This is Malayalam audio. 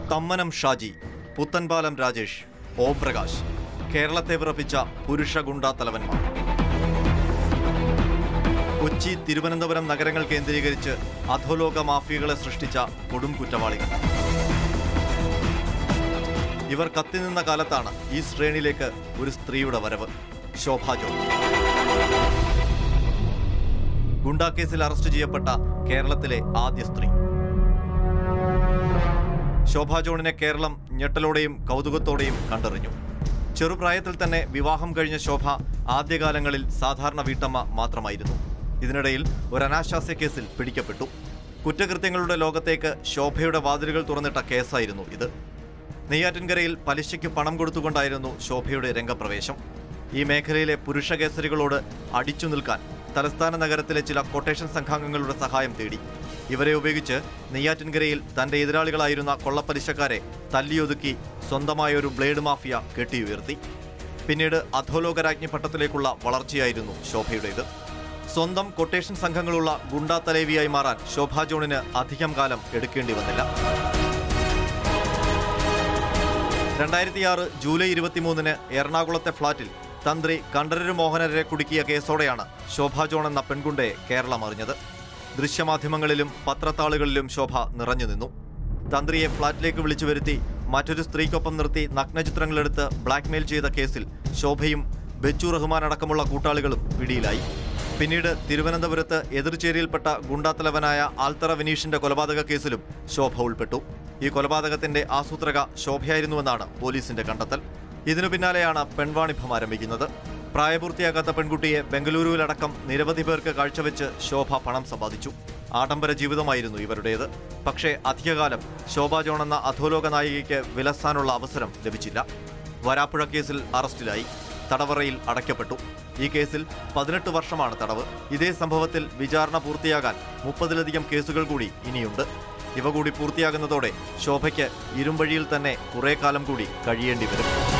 തമ്മനം ഷാജി പുത്തൻപാലം രാജേഷ് ഓം പ്രകാശ് കേരളത്തെ വിറപ്പിച്ച പുരുഷ ഗുണ്ടാ തലവന്മാർ കൊച്ചി തിരുവനന്തപുരം നഗരങ്ങൾ കേന്ദ്രീകരിച്ച് അധോലോക മാഫിയകളെ സൃഷ്ടിച്ച കൊടും കുറ്റവാളികൾ ഇവർ കത്തിനിന്ന കാലത്താണ് ഈ ശ്രേണിയിലേക്ക് ഒരു സ്ത്രീയുടെ വരവ് ശോഭ ജോൺ ഗുണ്ടാ കേസിൽ അറസ്റ്റ് ചെയ്യപ്പെട്ട കേരളത്തിലെ ആദ്യ സ്ത്രീ ശോഭ ജോണിനെ കേരളം ഞെട്ടലോടെയും കൗതുകത്തോടെയും കണ്ടറിഞ്ഞു ചെറുപ്രായത്തിൽ തന്നെ വിവാഹം കഴിഞ്ഞ ശോഭ ആദ്യകാലങ്ങളിൽ സാധാരണ വീട്ടമ്മ മാത്രമായിരുന്നു ഇതിനിടയിൽ ഒരു അനാശാസ്യ കേസിൽ പിടിക്കപ്പെട്ടു കുറ്റകൃത്യങ്ങളുടെ ലോകത്തേക്ക് ശോഭയുടെ വാതിലുകൾ തുറന്നിട്ട കേസായിരുന്നു ഇത് നെയ്യാറ്റിൻകരയിൽ പലിശയ്ക്ക് പണം കൊടുത്തുകൊണ്ടായിരുന്നു ശോഭയുടെ രംഗപ്രവേശം ഈ മേഖലയിലെ പുരുഷ കേസരികളോട് അടിച്ചു നിൽക്കാൻ തലസ്ഥാന നഗരത്തിലെ ചില കൊട്ടേഷൻ സംഘാംഗങ്ങളുടെ സഹായം തേടി ഇവരെ ഉപയോഗിച്ച് നെയ്യാറ്റിൻകരയിൽ തന്റെ എതിരാളികളായിരുന്ന കൊള്ളപ്പലിശക്കാരെ തല്ലിയൊതുക്കി സ്വന്തമായ ഒരു ബ്ലേഡ് മാഫിയ കെട്ടിയുയർത്തി പിന്നീട് അധോലോകരാജ്ഞി പട്ടത്തിലേക്കുള്ള വളർച്ചയായിരുന്നു ശോഭയുടേത് സ്വന്തം കൊട്ടേഷൻ സംഘങ്ങളുള്ള ഗുണ്ടാ തലേവിയായി മാറാൻ ശോഭാ ജോണിന് അധികം കാലം എടുക്കേണ്ടി വന്നില്ല രണ്ടായിരത്തിയാറ് ജൂലൈ ഇരുപത്തിമൂന്നിന് എറണാകുളത്തെ ഫ്ളാറ്റിൽ തന്ത്രി കണ്ഠരര് മോഹനരെ കുടുക്കിയ കേസോടെയാണ് ശോഭ ജോൺ എന്ന പെൺകുണ്ടയെ കേരളം അറിഞ്ഞത് ദൃശ്യമാധ്യമങ്ങളിലും പത്രത്താളുകളിലും ശോഭ നിറഞ്ഞു നിന്നു തന്ത്രിയെ ഫ്ളാറ്റിലേക്ക് വിളിച്ചു വരുത്തി മറ്റൊരു സ്ത്രീക്കൊപ്പം നിർത്തി നഗ്നചിത്രങ്ങളെടുത്ത് ബ്ലാക്ക്മെയിൽ ചെയ്ത കേസിൽ ശോഭയും ബെച്ചു റഹ്മാൻ അടക്കമുള്ള കൂട്ടാളികളും പിടിയിലായി പിന്നീട് തിരുവനന്തപുരത്ത് എതിർചേരിയിൽപ്പെട്ട ഗുണ്ടാത്തലവനായ ആൽത്തറ വിനീഷിന്റെ കൊലപാതക കേസിലും ശോഭ ഉൾപ്പെട്ടു ഈ കൊലപാതകത്തിന്റെ ആസൂത്രക ശോഭയായിരുന്നുവെന്നാണ് പോലീസിന്റെ കണ്ടെത്തൽ ഇതിനു പിന്നാലെയാണ് പെൺവാണിഭം ആരംഭിക്കുന്നത് പ്രായപൂർത്തിയാകാത്ത പെൺകുട്ടിയെ ബംഗളൂരുവിലടക്കം നിരവധി പേർക്ക് കാഴ്ചവെച്ച് ശോഭ പണം സമ്പാദിച്ചു ആഡംബര ജീവിതമായിരുന്നു ഇവരുടേത് പക്ഷേ അധികകാലം ശോഭ ജോൺ എന്ന അധോലോക നായികയ്ക്ക് വിലസാനുള്ള അവസരം ലഭിച്ചില്ല വരാപ്പുഴ കേസിൽ അറസ്റ്റിലായി തടവറയിൽ അടയ്ക്കപ്പെട്ടു ഈ കേസിൽ പതിനെട്ട് വർഷമാണ് തടവ് ഇതേ സംഭവത്തിൽ വിചാരണ പൂർത്തിയാകാൻ മുപ്പതിലധികം കേസുകൾ കൂടി ഇനിയുണ്ട് ഇവ കൂടി പൂർത്തിയാകുന്നതോടെ ശോഭയ്ക്ക് ഇരുമ്പഴിയിൽ തന്നെ കുറേ കാലം കൂടി കഴിയേണ്ടി വരും